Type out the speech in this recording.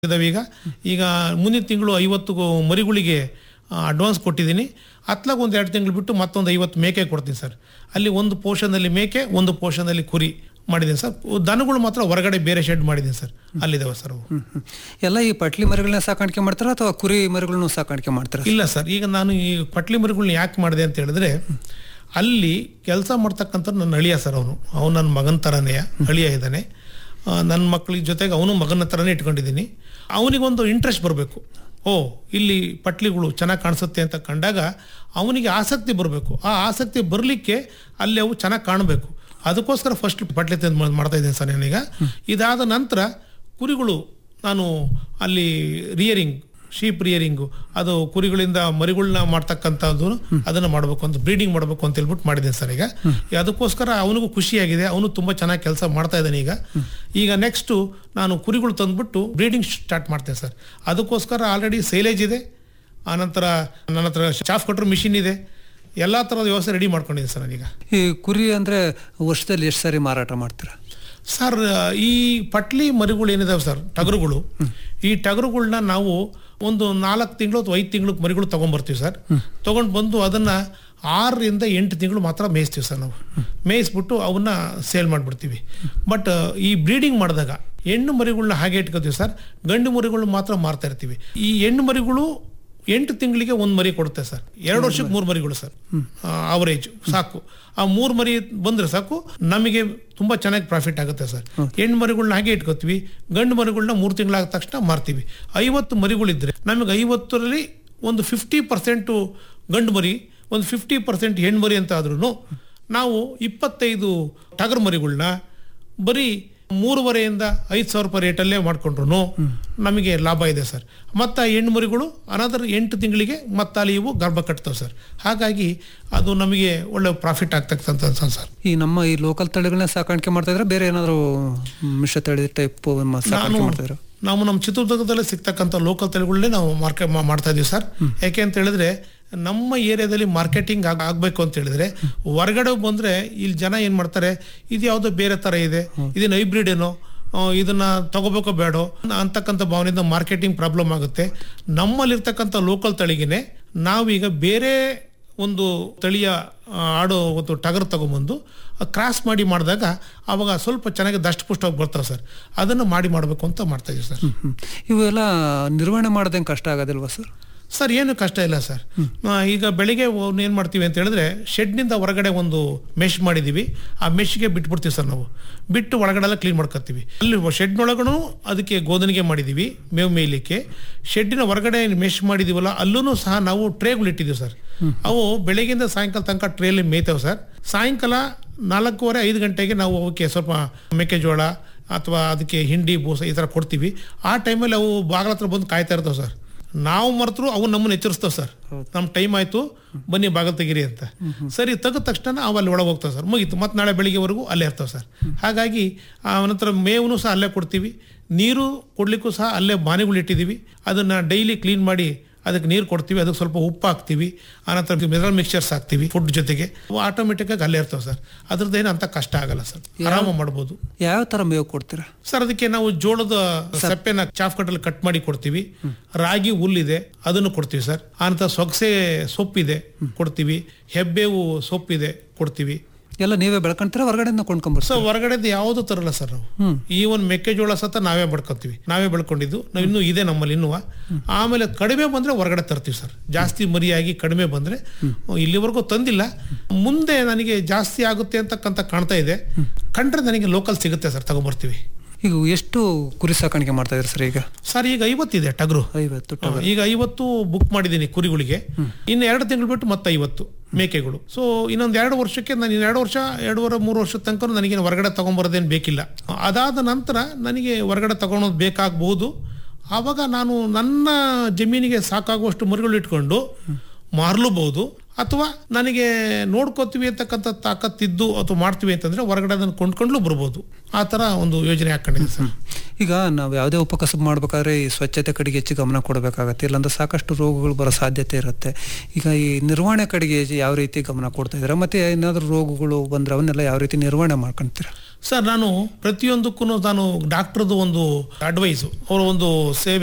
ಇದಾವೆ ಈಗ ಈಗ ಮುಂದಿನ ತಿಂಗಳು ಐವತ್ತು ಮರಿಗಳಿಗೆ ಅಡ್ವಾನ್ಸ್ ಕೊಟ್ಟಿದ್ದೀನಿ ಅತ್ಲಾಗ ಒಂದು ಎರಡು ತಿಂಗಳು ಬಿಟ್ಟು ಮತ್ತೊಂದು ಐವತ್ತು ಮೇಕೆ ಕೊಡ್ತೀನಿ ಸರ್ ಅಲ್ಲಿ ಒಂದು ಪೋರ್ಷನಲ್ಲಿ ಮೇಕೆ ಒಂದು ಪೋರ್ಷನಲ್ಲಿ ಕುರಿ ಮಾಡಿದ್ದೀನಿ ಸರ್ ದನಗಳು ಮಾತ್ರ ಹೊರಗಡೆ ಬೇರೆ ಶೆಡ್ ಮಾಡಿದ್ದೀನಿ ಸರ್ ಅಲ್ಲಿದ್ದಾವೆ ಸರ್ ಅವು ಹ್ಮ್, ಹ್ಮ್. ಎಲ್ಲ ಈ ಪಟ್ಲಿ ಮರಿಗಳನ್ನ ಸಾಕಾಣಿಕೆ ಮಾಡ್ತಾರ ಅಥವಾ ಕುರಿ ಮರಿಗಳನ್ನ ಸಾಕಾಣಿಕೆ ಮಾಡ್ತಾರ ಇಲ್ಲ ಸರ್ ಈಗ ನಾನು ಈ ಪಟ್ಲಿ ಮರಿಗಳನ್ನ ಯಾಕೆ ಮಾಡಿದೆ ಅಂತ ಹೇಳಿದ್ರೆ ಅಲ್ಲಿ ಕೆಲಸ ಮಾಡ್ತಕ್ಕಂಥ ನನ್ನ ಅಳಿಯ ಸರ್ ಅವನು ಅವನು ನನ್ನ ಮಗನ ಥರನೇ ಅಳಿಯ ಇದ್ದಾನೆ ನನ್ನ ಮಕ್ಕಳ ಜೊತೆಗೆ ಅವನು ಮಗನ ಥರನೇ ಇಟ್ಕೊಂಡಿದ್ದೀನಿ ಅವನಿಗೊಂದು ಇಂಟ್ರೆಸ್ಟ್ ಬರಬೇಕು ಓ ಇಲ್ಲಿ ಪಟ್ಲಿಗಳು ಚೆನ್ನಾಗಿ ಕಾಣಿಸುತ್ತೆ ಅಂತ ಕಂಡಾಗ ಅವನಿಗೆ ಆಸಕ್ತಿ ಬರಬೇಕು ಆ ಆಸಕ್ತಿ ಬರಲಿಕ್ಕೆ ಅಲ್ಲಿ ಅವು ಚೆನ್ನಾಗಿ ಕಾಣಬೇಕು ಅದಕ್ಕೋಸ್ಕರ ಫಸ್ಟ್ ಪಟ್ಲಿ ತಂದು ಮಾಡ್- ಮಾಡ್ತಾ ಇದ್ದೀನಿ ಸರ್ ನಾನೀಗ ಇದಾದ ನಂತರ ಕುರಿಗಳು ನಾನು ಅಲ್ಲಿ ರಿಯರಿಂಗ್ ಶೀಪ್ ರಿಯರಿಂಗು ಅದು ಕುರಿಗಳಿಂದ ಮರಿಗಳನ್ನ ಮಾಡ್ತಕ್ಕಂಥದ್ದು ಅದನ್ನ ಮಾಡಬೇಕು ಅಂತ ಬ್ರೀಡಿಂಗ್ ಮಾಡಬೇಕು ಅಂತ ಹೇಳ್ಬಿಟ್ಟು ಮಾಡಿದ್ದೀನಿ ಸರ್ ಈಗ ಅದಕ್ಕೋಸ್ಕರ ಅವನಿಗೂ ಖುಷಿಯಾಗಿದೆ ಅವನು ತುಂಬಾ ಚೆನ್ನಾಗಿ ಕೆಲಸ ಮಾಡ್ತಾ ಇದ್ದಾನೆ ಈಗ ಈಗ ನೆಕ್ಸ್ಟು ನಾನು ಕುರಿಗಳು ತಂದ್ಬಿಟ್ಟು ಬ್ರೀಡಿಂಗ್ ಸ್ಟಾರ್ಟ್ ಮಾಡ್ತೇನೆ ಸರ್ ಅದಕ್ಕೋಸ್ಕರ ಆಲ್ರೆಡಿ ಸೇಲೇಜ್ ಇದೆ ಆನಂತರ ನನ್ನ ಹತ್ರ ಶಾಫ್ ಕಟ್ರ್ ಮಿಷಿನ್ ಇದೆ ಎಲ್ಲ ಥರದ ವ್ಯವಸ್ಥೆ ರೆಡಿ ಮಾಡ್ಕೊಂಡಿದ್ದೀನಿ ಸರ್ ನಾನೀಗ ಈ ಕುರಿ ಅಂದ್ರೆ ವರ್ಷದಲ್ಲಿ ಎಷ್ಟು ಸಾರಿ ಮಾರಾಟ ಮಾಡ್ತೀರಾ ಸರ್ ಈ ಪಟ್ಲಿ ಮರಿಗಳು ಏನಿದಾವೆ ಸರ್ ಟಗರುಗಳು ಈ ಟಗರುಗಳನ್ನ ನಾವು ಒಂದು ನಾಲ್ಕು ತಿಂಗಳು ಅಥವಾ ಐದು ತಿಂಗಳು ಮರಿಗಳು ತಗೊಂಡ್ಬರ್ತೀವಿ ಸರ್ ತಗೊಂಡು ಬಂದು ಅದನ್ನ ಆರರಿಂದ ಎಂಟು ತಿಂಗಳು ಮಾತ್ರ ಮೇಯಿಸ್ತೀವಿ ಸರ್ ನಾವು ಮೇಯಿಸ್ಬಿಟ್ಟು ಅವನ್ನ ಸೇಲ್ ಮಾಡಿಬಿಡ್ತೀವಿ ಬಟ್ ಈ ಬ್ರೀಡಿಂಗ್ ಮಾಡಿದಾಗ ಹೆಣ್ಣು ಮರಿಗಳನ್ನ ಹಾಗೆ ಇಟ್ಕೋತೀವಿ ಸರ್ ಗಂಡು ಮರಿಗಳನ್ನ ಮಾತ್ರ ಮಾರ್ತಾ ಇರ್ತೀವಿ ಈ ಹೆಣ್ಣು ಮರಿಗಳು ಎಂಟು ತಿಂಗಳಿಗೆ ಒಂದು ಮರಿ ಕೊಡುತ್ತೆ ಸರ್ ಎರಡು ವರ್ಷಕ್ಕೆ ಮೂರು ಮರಿಗಳು ಸರ್ ಅವರೇಜ್ ಸಾಕು ಆ ಮೂರು ಮರಿ ಬಂದ್ರೆ ಸಾಕು ನಮಗೆ ತುಂಬಾ ಚೆನ್ನಾಗಿ ಪ್ರಾಫಿಟ್ ಆಗುತ್ತೆ ಸರ್ ಹೆಣ್ಣು ಮರಿಗಳನ್ನ ಹಾಗೆ ಇಟ್ಕೋತೀವಿ ಗಂಡು ಮರಿಗಳನ್ನ ಮೂರು ತಿಂಗಳಾದ ತಕ್ಷಣ ಮಾರ್ತೀವಿ ಐವತ್ತು ಮರಿಗಳಿದ್ರೆ ನಮಗೆ ಐವತ್ತರಲ್ಲಿ ಒಂದು ಫಿಫ್ಟಿ ಪರ್ಸೆಂಟು ಗಂಡು ಮರಿ ಒಂದು ಫಿಫ್ಟಿ ಪರ್ಸೆಂಟ್ ಹೆಣ್ಣು ಮರಿ ಅಂತ ಆದ್ರೂ ನಾವು ಇಪ್ಪತ್ತೈದು ಟಗರ್ ಮರಿಗಳನ್ನ ಬರೀ ಮೂರುವರೆಯಿಂದ ಐದು ಸಾವಿರ ರೂಪಾಯಿ ರೇಟಲ್ಲೇ ಮಾಡ್ಕೊಂಡ್ರು ನಮಗೆ ಲಾಭ ಇದೆ ಸರ್ ಮತ್ತು ಹೆಣ್ಣು ಮರಿಗಳು ಅನದರ್ ಎಂಟು ತಿಂಗಳಿಗೆ ಮತ್ತೆ ಅಲ್ಲಿ ಇವು ಗರ್ಭ ಕಟ್ತವೆ ಸರ್ ಹಾಗಾಗಿ ಅದು ನಮಗೆ ಒಳ್ಳೆ ಪ್ರಾಫಿಟ್ ಆಗ್ತಕ್ಕಂಥ ಸರ್ ಈ ನಮ್ಮ ಈ ಲೋಕಲ್ ತಳಿಗಳನ್ನ ಸಾಕಾಣಿಕೆ ಮಾಡ್ತಾ ಇದ್ರೆ ಬೇರೆ ಏನಾದ್ರು ಮಿಶ್ರ ತಳಿ ಟೈಪ್ ಸಾಕಾಣಿಕೆ ಮಾಡ್ತಾ ಇದ್ರ ನಾವು ನಮ್ಮ ಚಿತ್ರದುರ್ಗದಲ್ಲಿ ಸಿಗ್ತಕ್ಕಂಥ ಲೋಕಲ್ ತಳಿಗಳನ್ನೇ ನಾವು ಮಾರ್ಕೆಟ್ ಮಾಡ್ತಾ ಇದೀವಿ ಸರ್ ಯಾಕೆ ಅಂತ ಹೇಳಿದ್ರೆ ನಮ್ಮ ಏರಿಯಾದಲ್ಲಿ ಮಾರ್ಕೆಟಿಂಗ್ ಆಗ ಆಗಬೇಕು ಅಂತ ಹೇಳಿದ್ರೆ ಹೊರಗಡೆ ಬಂದ್ರೆ ಇಲ್ಲಿ ಜನ ಏನ್ ಮಾಡ್ತಾರೆ ಇದು ಯಾವುದೋ ಬೇರೆ ತರ ಇದೆ ಇದನ್ನ ಹೈಬ್ರಿಡ್ ಏನೋ ಆ, ಇದನ್ನ ತಗೋಬೇಕೋ ಬೇಡೋ ಅಂತಕ್ಕಂಥ ಭಾವನೆಯಿಂದ ಮಾರ್ಕೆಟಿಂಗ್ ಪ್ರಾಬ್ಲಮ್ ಆಗುತ್ತೆ ನಮ್ಮಲ್ಲಿರ್ತಕ್ಕಂಥ ಲೋಕಲ್ ತಳಿಗೆನೆ ನಾವೀಗ ಬೇರೆ ಒಂದು ತಳಿಯ ಆ, ಆಡೋ ಒಂದು ಟಗರ್ ತಗೊಂಬಂದು ಕ್ರಾಸ್ ಮಾಡಿ ಮಾಡಿದಾಗ ಅವಾಗ ಸ್ವಲ್ಪ ಚೆನ್ನಾಗಿ ದಷ್ಟಪುಷ್ಟವಾಗಿ ಬರ್ತಾವೆ ಸರ್ ಅದನ್ನು ಮಾಡಿ ಮಾಡಬೇಕು ಅಂತ ಮಾಡ್ತಾ ಇದೀವಿ ಸರ್ ಹ್ಮ್. ಇವೆಲ್ಲ ನಿರ್ವಹಣೆ ಮಾಡೋದೇನು ಕಷ್ಟ ಆಗೋದಿಲ್ವಾ ಸರ್ ಸರ್ ಏನು ಕಷ್ಟ ಇಲ್ಲ ಸರ್ ಆ, ಈಗ ಬೆಳಿಗ್ಗೆ ಏನು ಮಾಡ್ತೀವಿ ಅಂತ ಹೇಳಿದ್ರೆ ಶೆಡ್ನಿಂದ ಹೊರಗಡೆ ಒಂದು ಮೆಶ್ ಮಾಡಿದೀವಿ ಆ ಮೆಶ್ಗೆ ಬಿಟ್ಬಿಡ್ತೀವಿ ಸರ್ ನಾವು ಬಿಟ್ಟು ಒಳಗಡೆ ಎಲ್ಲ ಕ್ಲೀನ್ ಮಾಡ್ಕೊತೀವಿ ಅಲ್ಲಿ ಶೆಡ್ನೊಳಗೂ ಅದಕ್ಕೆ ಗೋದನಿಗೆ ಮಾಡಿದೀವಿ ಮೇವು ಮೇಯ್ಲಿಕ್ಕೆ ಶೆಡ್ಡಿನ ಹೊರಗಡೆ ಮೆಶ್ ಮಾಡಿದೀವಲ್ಲ ಅಲ್ಲೂ ಸಹ ನಾವು ಟ್ರೇಗಳು ಇಟ್ಟಿದ್ದೀವಿ ಸರ್ ಅವು ಬೆಳಗ್ಗೆಯಿಂದ ಸಾಯಂಕಾಲ ತನಕ ಟ್ರೇಲಿ ಮೇಯ್ತವೆ ಸರ್ ಸಾಯಂಕಾಲ ನಾಲ್ಕೂವರೆ ಐದು ಗಂಟೆಗೆ ನಾವು ಅವಕ್ಕೆ ಸ್ವಲ್ಪ ಮೆಕ್ಕೆಜೋಳ ಅಥವಾ ಅದಕ್ಕೆ ಹಿಂಡಿ ಬೂಸ ಈ ಥರ ಕೊಡ್ತೀವಿ ಆ ಟೈಮಲ್ಲಿ ಅವು ಬಾಗಿಲ ಹತ್ರ ಬಂದು ಕಾಯ್ತಾ ಇರ್ತಾವೆ ಸರ್ ನಾವು ಮರೆತರು ಅವು ನಮ್ಮನ್ನ ಎಚ್ಚರಿಸ್ತಾವೆ ಸರ್ ನಮ್ಮ ಟೈಮ್ ಆಯ್ತು ಬನ್ನಿ ಬಾಗಿಲು ತೆಗೀರಿ ಅಂತ ಸರಿ ತೆಗೆದ ತಕ್ಷಣ ಅವು ಅಲ್ಲಿ ಒಳಗೆ ಹೋಗ್ತಾವೆ ಸರ್ ಮುಗೀತು ಮತ್ತೆ ನಾಳೆ ಬೆಳಿಗ್ಗೆವರೆಗೂ ಅಲ್ಲೇ ಇರ್ತಾವೆ ಸರ್ ಹಾಗಾಗಿ ಆ ನಂತರ ಮೇವು ಸಹ ಅಲ್ಲೇ ಕೊಡ್ತೀವಿ ನೀರು ಕೊಡ್ಲಿಕ್ಕೂ ಸಹ ಅಲ್ಲೇ ಬಾನೆಗಳು ಇಟ್ಟಿದ್ದೀವಿ ಅದನ್ನ ಡೈಲಿ ಕ್ಲೀನ್ ಮಾಡಿ ಅದಕ್ಕೆ ನೀರು ಕೊಡ್ತೀವಿ ಅದಕ್ಕೆ ಸ್ವಲ್ಪ ಉಪ್ಪು ಹಾಕ್ತೀವಿ ಆನಂತರ ಮಿನರಲ್ ಮಿಕ್ಸ್ಚರ್ಸ್ ಹಾಕ್ತೀವಿ ಫುಡ್ ಜೊತೆಗೆ ಆಟೋಮೆಟಿಕ್ ಆಗಿ ಅಲ್ಲೇ ಇರ್ತವೆ ಸರ್ ಅದ್ರದ್ದೇನು ಅಂತ ಕಷ್ಟ ಆಗಲ್ಲ ಸರ್ ಆರಾಮ ಮಾಡ್ಬೋದು ಯಾವ ಥರ ಮೇವು ಕೊಡ್ತೀರಾ ಸರ್ ಅದಕ್ಕೆ ನಾವು ಜೋಳದ ಸಪ್ಪೆನ ಚಾಫ್ ಕಟ್ಟಲ್ಲಿ ಕಟ್ ಮಾಡಿ ಕೊಡ್ತೀವಿ ರಾಗಿ ಹುಲ್ಲಿದೆ ಅದನ್ನು ಕೊಡ್ತೀವಿ ಸರ್ ಆನಂತರ ಸೊಗಸೆ ಸೊಪ್ಪಿದೆ ಕೊಡ್ತೀವಿ ಹೆಬ್ಬೇವು ಸೊಪ್ಪಿದೆ ಕೊಡ್ತೀವಿ ಎಲ್ಲ ನೀವೇ ಬೆಳ್ಕೊಂತೀರಾ ಹೊರಗಡೆಯಿಂದ ಕೊಂಡ್ಕೊಂಬರ್ಸ ಸೊ ಹೊರಗಡೆದು ಯಾವುದು ತರಲ್ಲ ಸರ್ ನಾವು ಈ ಒಂದು ಮೆಕ್ಕೆಜೋಳ ಸತ ನಾವೇ ಬೆಳ್ಕೊಂತೀವಿ ನಾವೇ ಬೆಳ್ಕೊಂಡಿದ್ದು ನಾವು ಇನ್ನೂ ಇದೆ ನಮ್ಮಲ್ಲಿ ಇನ್ನೂ ಆಮೇಲೆ ಕಡಿಮೆ ಬಂದ್ರೆ ಹೊರಗಡೆ ತರ್ತೀವಿ ಸರ್ ಜಾಸ್ತಿ ಮರಿಯಾಗಿ ಕಡಿಮೆ ಬಂದ್ರೆ ಇಲ್ಲಿವರೆಗೂ ತಂದಿಲ್ಲ ಮುಂದೆ ನನಗೆ ಜಾಸ್ತಿ ಆಗುತ್ತೆ ಅಂತಕ್ಕಂತ ಕಾಣ್ತಾ ಇದೆ ಕಂಡ್ರೆ ನನಗೆ ಲೋಕಲ್ ಸಿಗುತ್ತೆ ಸರ್ ತಗೊಂಬರ್ತೀವಿ ಈಗ ಎಷ್ಟು ಕುರಿ ಸಾಕಾಣಿಕೆ ಮಾಡ್ತಾ ಇದ್ರಿ ಸರ್ ಈಗ ಸರ್ ಈಗ ಐವತ್ತಿದೆ ಟಗರು ಐವತ್ತು ಹಾ, ಈಗ ಐವತ್ತು ಬುಕ್ ಮಾಡಿದ್ದೀನಿ ಕುರಿಗಳಿಗೆ ಇನ್ನು ಎರಡು ತಿಂಗಳು ಬಿಟ್ಟು ಮತ್ತೆ ಐವತ್ತು ಮೇಕೆಗಳು ಸೊ ಇನ್ನೊಂದು ಎರಡು ವರ್ಷಕ್ಕೆ ನಾನು ಇನ್ನು ಎರಡು ವರ್ಷ ಎರಡೂವರೆ ಮೂರು ವರ್ಷದ ತನಕ ನನಗೆ ಹೊರಗಡೆ ತಗೊಂಬರೋದೇನು ಬೇಕಿಲ್ಲ ಅದಾದ ನಂತರ ನನಗೆ ಹೊರಗಡೆ ತಗೊಳೋದು ಬೇಕಾಗಬಹುದು ಆವಾಗ ನಾನು ನನ್ನ ಜಮೀನಿಗೆ ಸಾಕಾಗುವಷ್ಟು ಮರಿಗಳು ಇಟ್ಕೊಂಡು ಮಾರ್ಲೂಬಹುದು ಅಥವಾ ನನಗೆ ನೋಡ್ಕೋತೀವಿ ಅಂತಕ್ಕಂಥ ತಾಕತ್ತಿದ್ದು ಅಥವಾ ಮಾಡ್ತೀವಿ ಅಂತಂದ್ರೆ ಹೊರಗಡೆ ಅದನ್ನು ಕೊಂಡ್ಕೊಂಡ್ಲು ಬರ್ಬೋದು ಆ ಥರ ಒಂದು ಯೋಜನೆ ಹಾಕೊಂಡಿದ್ದೀನಿ ಸರ್ ಈಗ ನಾವು ಯಾವುದೇ ಉಪಕಸಬು ಮಾಡ್ಬೇಕಾದ್ರೆ ಈ ಸ್ವಚ್ಛತೆ ಕಡೆಗೆ ಹೆಚ್ಚು ಗಮನ ಕೊಡಬೇಕಾಗತ್ತೆ ಇಲ್ಲಾಂದ್ರೆ ಸಾಕಷ್ಟು ರೋಗಗಳು ಬರೋ ಸಾಧ್ಯತೆ ಇರುತ್ತೆ ಈಗ ಈ ನಿರ್ವಹಣೆ ಕಡೆಗೆ ಯಾವ ರೀತಿ ಗಮನ ಕೊಡ್ತಾ ಇದ್ದೀರಾ ಮತ್ತೆ ಏನಾದರೂ ರೋಗಗಳು ಬಂದ್ರೆ ಅವನ್ನೆಲ್ಲ ಯಾವ ರೀತಿ ನಿರ್ವಹಣೆ ಮಾಡ್ಕೊಂತೀರಾ ಸರ್ ನಾನು ಪ್ರತಿಯೊಂದಕ್ಕೂ ನಾನು ಡಾಕ್ಟರ್ದು ಒಂದು ಅಡ್ವೈಸು ಅವರ ಒಂದು ಸೇವೆ